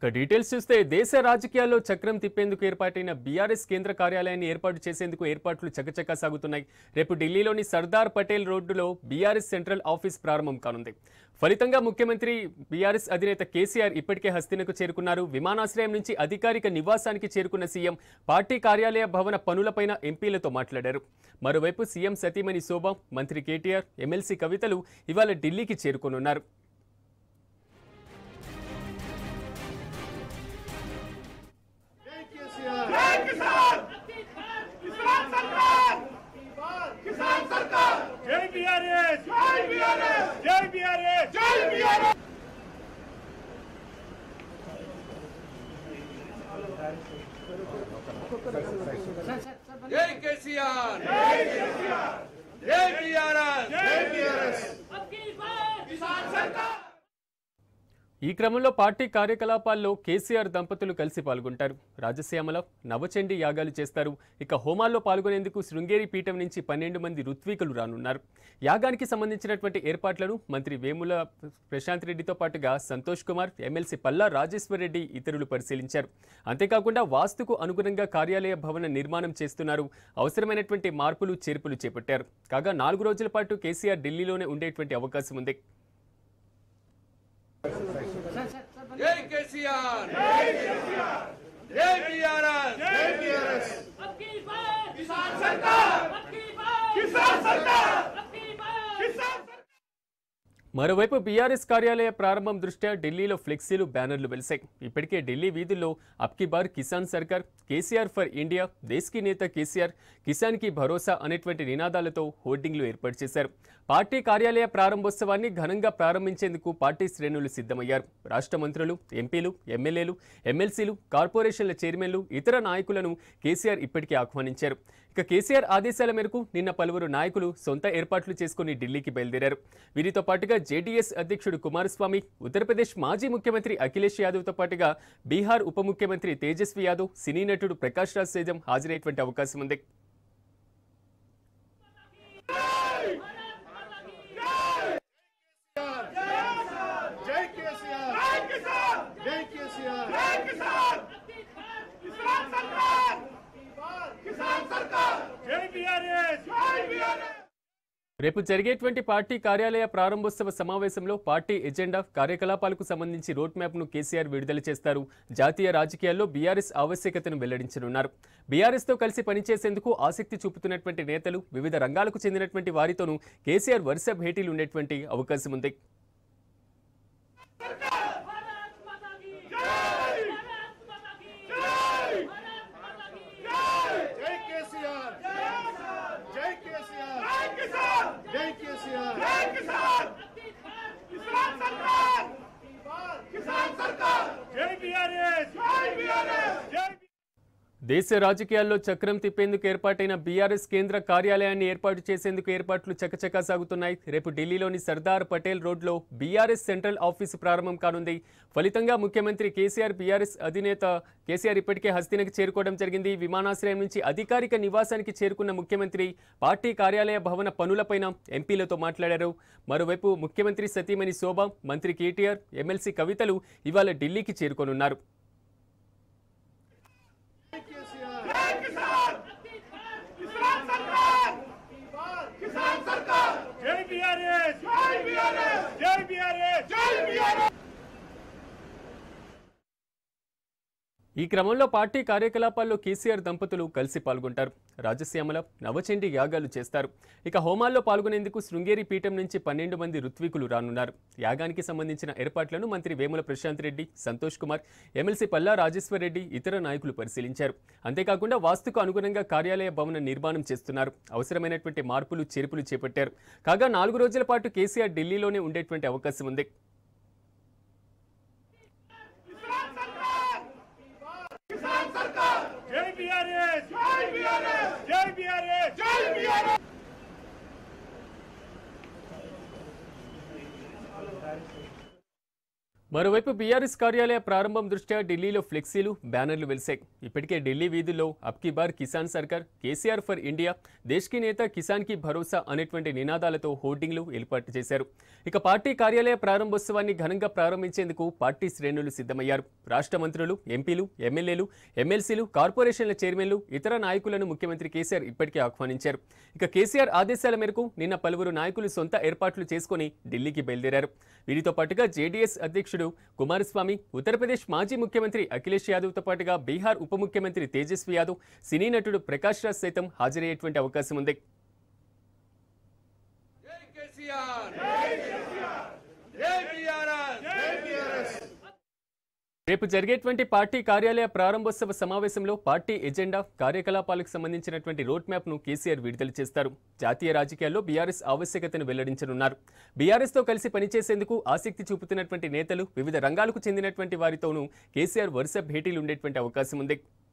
ఇక డీటెయిల్స్ చూస్తే దేశ రాజకీయాల్లో చక్రం తిప్పేందుకు ఏర్పాటైన బీఆర్ఎస్ కేంద్ర కార్యాలయాన్ని ఏర్పాటు చేసేందుకు ఏర్పాట్లు చకచకా సాగుతున్నాయి రేపు ఢిల్లీలోని సర్దార్ పటేల్ రోడ్డులో బీఆర్ఎస్ సెంట్రల్ ఆఫీస్ ప్రారంభం కానుంది ఫలితంగా ముఖ్యమంత్రి బీఆర్ఎస్ అధినేత కేసీఆర్ ఇప్పటికే హస్తినకు చేరుకున్నారు విమానాశ్రయం నుంచి అధికారిక నివాసానికి చేరుకున్న సీఎం పార్టీ కార్యాలయ భవన పనులపైన ఎంపీలతో మాట్లాడారు మరోవైపు సీఎం సతీమణి శోభ మంత్రి కేటీఆర్ ఎమ్మెల్సీ కవితలు ఇవాళ ఢిల్లీకి చేరుకోనున్నారు జై బీఆర్ఎస్ జై బీఆర్ఎస్ జై బీఆర్ఎస్ జై బీఆర్ఎస్ జై కేసీఆర్ జై కేసీఆర్ జై బీఆర్ఎస్ జై బీఆర్ఎస్ ఈ క్రమంలో పార్టీ కార్యకలాపాల్లో కేసీఆర్ దంపతులు కలిసి పాల్గొంటారు రాజశ్యామల నవచండి యాగాలు చేస్తారు ఇక హోమాల్లో పాల్గొనేందుకు శృంగేరి పీఠం నుంచి పన్నెండు మంది ఋత్వికులు రానున్నారు యాగానికి సంబంధించినటువంటి ఏర్పాట్లను మంత్రి వేముల ప్రశాంత్ రెడ్డితో పాటుగా సంతోష్ కుమార్ ఎమ్మెల్సీ పల్లా రాజేశ్వర్ రెడ్డి ఇతరులు పరిశీలించారు అంతేకాకుండా వాస్తుకు అనుగుణంగా కార్యాలయ భవన నిర్మాణం చేస్తున్నారు అవసరమైనటువంటి మార్పులు చేర్పులు చేపట్టారు కాగా నాలుగు రోజుల పాటు కేసీఆర్ ఢిల్లీలోనే ఉండేటువంటి అవకాశం ఉంది జై కేసీఆర్ జై కేసీఆర్ జై బీఆర్ఎస్ జై బీఆర్ఎస్ కిసాన్ సర్కార్ కిసాన్ సర్కార్ కిసాన్ మరోవైపు బీఆర్ఎస్ కార్యాలయ ప్రారంభం దృష్ట్యా ఢిల్లీలో ఫ్లెక్సీలు బ్యానర్లు వెలిశాయి ఇప్పటికే ఢిల్లీ వీధుల్లో అబ్కి బార్ కిసాన్ సర్కార్ కేసీఆర్ ఫర్ ఇండియా దేశ్కి నేత కేసీఆర్ కిసాన్ కి భరోసా అనేటువంటి నినాదాలతో హోర్డింగ్లు ఏర్పాటు చేశారు పార్టీ కార్యాలయ ప్రారంభోత్సవాన్ని ఘనంగా ప్రారంభించేందుకు పార్టీ శ్రేణులు సిద్ధమయ్యారు రాష్ట్ర మంత్రులు ఎంపీలు ఎమ్మెల్యేలు ఎమ్మెల్సీలు కార్పొరేషన్ల చైర్మన్లు ఇతర నాయకులను కేసీఆర్ ఇప్పటికే ఆహ్వానించారు ఇక కేసీఆర్ ఆదేశాల మేరకు నిన్న పలువురు నాయకులు సొంత ఏర్పాట్లు చేసుకుని ఢిల్లీకి బయలుదేరారు వీరితో పాటుగా జేడీఎస్ అధ్యక్షుడు కుమారస్వామి ఉత్తరప్రదేశ్ మాజీ ముఖ్యమంత్రి అఖిలేష్ యాదవ్తో పాటుగా బీహార్ ఉప ముఖ్యమంత్రి తేజస్వి యాదవ్ సినీ నటుడు ప్రకాష్ రాజ్ సేజం హాజరయ్యేటువంటి అవకాశం ఉంది జై కేసీఆర్ జై కిసాన్ జై కేసీఆర్ జై కిసాన్ కిసాన్ సర్కార్ కిసాన్ సర్కార్ జై బీఆర్ఎస్ జై బీఆర్ఎస్ రేపు జరిగేటువంటి పార్టీ కార్యాలయ ప్రారంభోత్సవ సమావేశంలో పార్టీ ఎజెండా కార్యకలాపాలకు సంబంధించి రోడ్ మ్యాప్ను కేసీఆర్ విడుదల చేస్తారు జాతీయ రాజకీయాల్లో బీఆర్ఎస్ ఆవశ్యకతను వెల్లడించనున్నారు బీఆర్ఎస్తో కలిసి పనిచేసేందుకు ఆసక్తి చూపుతున్నటువంటి నేతలు వివిధ రంగాలకు చెందినటువంటి వారితోనూ కేసీఆర్ వరుస భేటీలు ఉండేటువంటి అవకాశం ఉంది జై కేసీఆర్ జై కేసీఆర్ జై కిసాన్ జై కేసీఆర్ జై కిసాన్ కిసాన్ సర్కార్ కిసాన్ సర్కార్ జై బీఆర్ఎస్ జై బీఆర్ఎస్ జై దేశ రాజకీయాల్లో చక్రం తిప్పేందుకు ఏర్పాటైన బీఆర్ఎస్ కేంద్ర కార్యాలయాన్ని ఏర్పాటు చేసేందుకు ఏర్పాట్లు చకచకా సాగుతున్నాయి రేపు ఢిల్లీలోని సర్దార్ పటేల్ రోడ్లో బీఆర్ఎస్ సెంట్రల్ ఆఫీసు ప్రారంభం కానుంది ఫలితంగా ముఖ్యమంత్రి కేసీఆర్ బీఆర్ఎస్ అధినేత కేసీఆర్ ఇప్పటికే హస్తినకు చేరుకోవడం జరిగింది విమానాశ్రయం నుంచి అధికారిక నివాసానికి చేరుకున్న ముఖ్యమంత్రి పార్టీ కార్యాలయ భవన పనులపైన ఎంపీలతో మాట్లాడారు మరోవైపు ముఖ్యమంత్రి సతీమణి శోభ మంత్రి కేటీఆర్ ఎమ్మెల్సీ కవితలు ఇవాళ ఢిల్లీకి చేరుకోనున్నారు జై కిసాన్ కిసాన్ సర్కార్ కిసాన్ సర్కార్ జై బీఆర్ఎస్ జై బీఆర్ఎస్ జై బీఆర్ఎస్ జై బీఆర్ఎస్ ఈ క్రమంలో పార్టీ కార్యకలాపాల్లో కేసీఆర్ దంపతులు కలిసి పాల్గొంటారు రాజశ్యామల నవచండి యాగాలు చేస్తారు ఇక హోమాల్లో పాల్గొనేందుకు శృంగేరి పీఠం నుంచి పన్నెండు మంది ఋత్వికులు రానున్నారు యాగానికి సంబంధించిన ఏర్పాట్లను మంత్రి వేముల ప్రశాంత్ రెడ్డి సంతోష్ కుమార్ ఎమ్మెల్సీ పల్లా రాజేశ్వర్ రెడ్డి ఇతర నాయకులు పరిశీలించారు అంతేకాకుండా వాస్తుకు అనుగుణంగా కార్యాలయ భవన నిర్మాణం చేస్తున్నారు అవసరమైనటువంటి మార్పులు చేర్పులు చేపట్టారు కాగా నాలుగు రోజుల పాటు కేసీఆర్ ఢిల్లీలోనే ఉండేటువంటి అవకాశం ఉంది కిసాన్ సర్కార్ జై బీఆర్ఎస్ జై బీఆర్ఎస్ జై బీఆర్ఎస్ జై బీఆర్ఎస్ మరోవైపు బీఆర్ఎస్ కార్యాలయ ప్రారంభం దృష్ట్యా ఢిల్లీలో ఫ్లెక్సీలు బ్యానర్లు వెలిశాయి ఇప్పటికే ఢిల్లీ వీధుల్లో అబ్కి బార్ కిసాన్ సర్కార్ కేసీఆర్ ఫర్ ఇండియా దేశ్ కి నేత కిసాన్ కి భరోసా అనేటువంటి నినాదాలతో హోర్డింగ్లు ఏర్పాటు చేశారు ఇక పార్టీ కార్యాలయ ప్రారంభోత్సవాన్ని ఘనంగా ప్రారంభించేందుకు పార్టీ శ్రేణులు సిద్ధమయ్యారు రాష్ట్ర మంత్రులు ఎంపీలు ఎమ్మెల్యేలు ఎమ్మెల్సీలు కార్పొరేషన్ల చైర్మన్లు ఇతర నాయకులను ముఖ్యమంత్రి కేసీఆర్ ఇప్పటికే ఆహ్వానించారు ఇక కేసీఆర్ ఆదేశాల మేరకు నిన్న పలువురు నాయకులు సొంత ఏర్పాట్లు చేసుకుని ఢిల్లీకి బయలుదేరారు వీరితో పాటుగా జేడీఎస్ అధ్యక్షుడు కుమారస్వామి ఉత్తరప్రదేశ్ మాజీ ముఖ్యమంత్రి అఖిలేష్ యాదవ్తో పాటుగా బీహార్ ఉప ముఖ్యమంత్రి తేజస్వి యాదవ్ సినీ నటుడు ప్రకాష్ రాజ్ సైతం హాజరయ్యేటువంటి అవకాశం ఉంది జై కేసీఆర్ జై బీఆర్ఎస్ రేపు జరిగేటువంటి పార్టీ కార్యాలయ ప్రారంభోత్సవ సమావేశంలో పార్టీ ఎజెండా కార్యకలాపాలకు సంబంధించినటువంటి రోడ్ మ్యాప్ ను కేసీఆర్ విడుదల చేస్తారు జాతీయ రాజకీయాల్లో బీఆర్ఎస్ ఆవశ్యకతను వెల్లడించనున్నారు బీఆర్ఎస్ తో కలిసి పనిచేసేందుకు ఆసక్తి చూపుతున్నటువంటి నేతలు వివిధ రంగాలకు చెందినటువంటి వారితోనూ కేసీఆర్ వరుస భేటీలు ఉండేటువంటి అవకాశం ఉంది